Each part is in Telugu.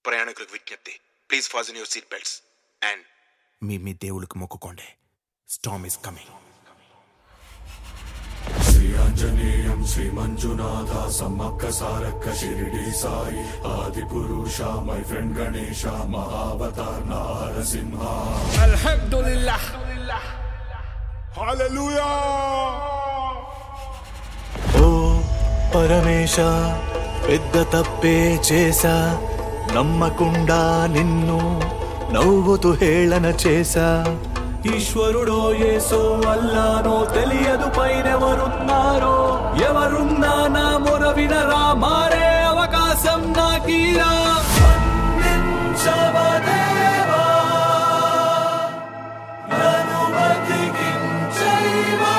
ప్రయాణికులకు విజ్ఞప్తి please fasten your seat belts and మీ మీ దేవుడికి మొక్కుకోండి storm is coming Sri Anjaneyam Sri Manjunatha Sammakka Sarakka Shirdi Sai ఆది పురుష మై ఫ్రెండ్ గణేశ మహావతార్ నారసింహ ఓ పరమేశ పెద్ద తప్పే చేశా నమ్మకుండా నిన్ను నవ్వుతూ హేళన చేశా ఈశ్వరుడో ఏసో అల్లానో తెలియదు పైనెవరున్నారో ఎవరున్నా నా మొర వినరా మారే అవకాశం నాకీరా మన్నించవదేవా, నన్ను బతికించైవా.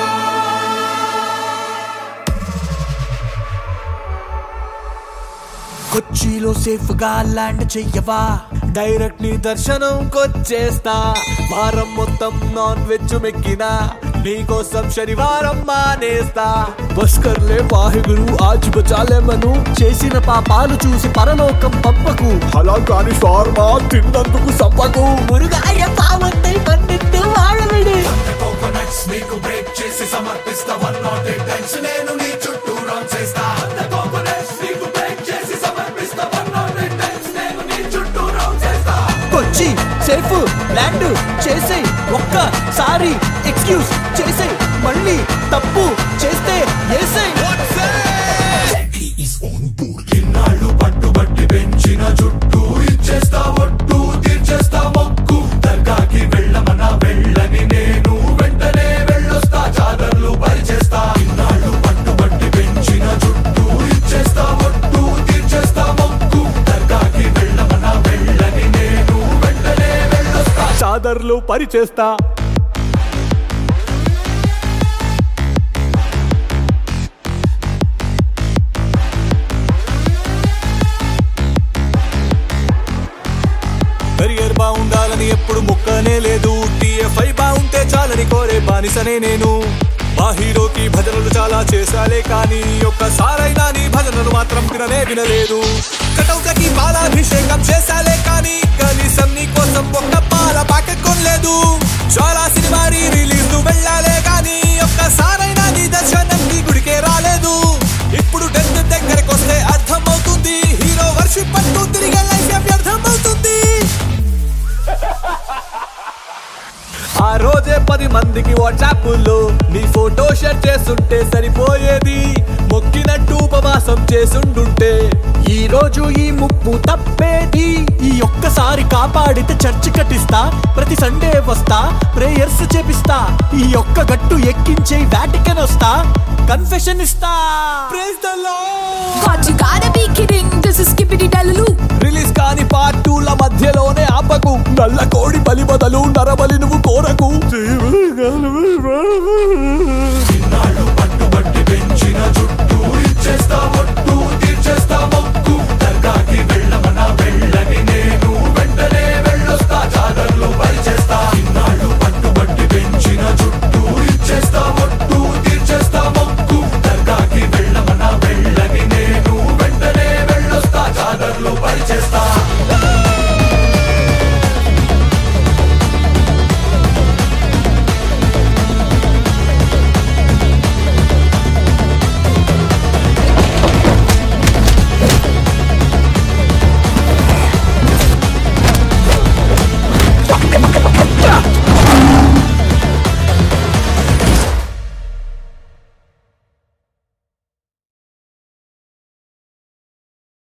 కొచ్చిలో సేఫ్ గా ల్యాండ్ చెయ్యవా డైరెక్ట్ నీ దర్శనం కొచ్చేస్తా వారం మొత్తం నాన్ వెజ్ మెక్కినా నీకోసం శనివారం మానేస్తా బస్కర్లే వాహిగురు ఆజ్ బచాలే మను చేసిన పాపాలు చూసి పరలోకం పంపకు అలా కాని ఫార్మా తిన్నందుకు సంపకు మురుగాయ పావంతై పన్నెండు వాడవిడి కోకోనట్స్ మీకు బ్రేక్ చేసి సమర్పిస్తా వన్ నాట్ ఎయిట్ టైమ్స్ నేను నీ చుట్టూ రన్ చేస్తా కోకోనట్స్ మీకు బ్రేక్ చేసి సమర్పిస్తా వన్ నాట్ ఎయిట్ టైమ్స్ నేను నీ చుట్టూ రన్ చేస్తా కొచ్చి సేఫ్ ల్యాండ్ చేసే ఒక్కసారి ఎక్స్క్యూజ్ చేసే మళ్ళీ తప్పు చేస్తే ఏసే ఇన్నాళ్ళు పట్టుబట్టి పెంచిన జుట్టు ఇచ్చేస్తా ఒట్టు తీర్చేస్తా మొక్కు దర్గాకి వెళ్ళమన వెళ్ళని నేను వెంటనే వెళ్ళొస్తా చాదర్లు పరిచేస్తా ఇన్నాళ్ళు పట్టుబట్టి పెంచిన జుట్టు ఇచ్చేస్తా ఒట్టు తీర్చేస్తా మొక్కు దర్గాకి వెళ్ళమన వెళ్ళని నేను వెంటనే వెళ్ళొస్తా చాదర్లు పరిచేస్తా కెరియర్ బాగుండాలని ఎప్పుడు ముక్కనే లేదు టీఎఫ్ఐ బాగుంటే చాలని కోరే బానిసనే నేను మా హీరోకి భజనలు చాలా చేశాలే కానీ ఒక్కసారైనా నీ భజనలు మాత్రం విననే వినలేదు కటౌకకి పాలాభిషేకం చేశాలే కానీ కనీసం నీ కోసం ఒక్క పాల ప్యాకెట్ కొనలేదు చాలా సినిమా రిలీజ్ వెళ్ళాలే కానీ ఒక్కసారైనా నీ దర్శనం నీ గుడికే రాలేదు ఇప్పుడు డెత్ దగ్గరకు వస్తే అర్థం అవుతుంది హీరో వర్షిప్ పట్టు తిరిగే లైఫ్ వ్యర్థం అవుతుంది ఆ రోజే పది మందికి వాట్సాప్ లో నీ ఫోటో షేర్ చేస్తుంటే సరిపోయేది మొక్కినట్టు ఉపవాసం చేసుండుంటే ఈ రోజు ఈ ముప్పు తప్పేది ఈ ఒక్కసారి కాపాడితే చర్చి కట్టిస్తా ప్రతి సండే వస్తా ప్రేయర్స్ చేపిస్తా ఈ ఒక్క గట్టు ఎక్కించే వాటికన్ వస్తా కన్ఫెషన్ ఇస్తా Praise the Lord! God, you gotta be kidding. This is Skippity Dalulu. Release కాని పార్ట్ టూల మధ్యలోనే ఆపకు నల్ల కోడి బలి బదలు నరబలి నువ్వు కోరకు ఇన్నాళ్ళు పట్టుబట్టి పెంచిన జుట్టు ఇచ్చేస్తా ఒట్టు తీర్చేస్తా మొక్కు దర్గాకి వెళ్ళమన వెళ్ళని నేను వెంటనే వెళ్ళొస్తా చాదర్లు పరిచేస్తా ఇన్నాళ్ళు పట్టుబట్టి పెంచిన జుట్టు ఇచ్చేస్తా ఒట్టు తీర్చేస్తా మొక్కు దర్గాకి వెళ్ళమన వెళ్ళని నేను వెంటనే వెళ్ళొస్తా చాదర్లు పరిచేస్తా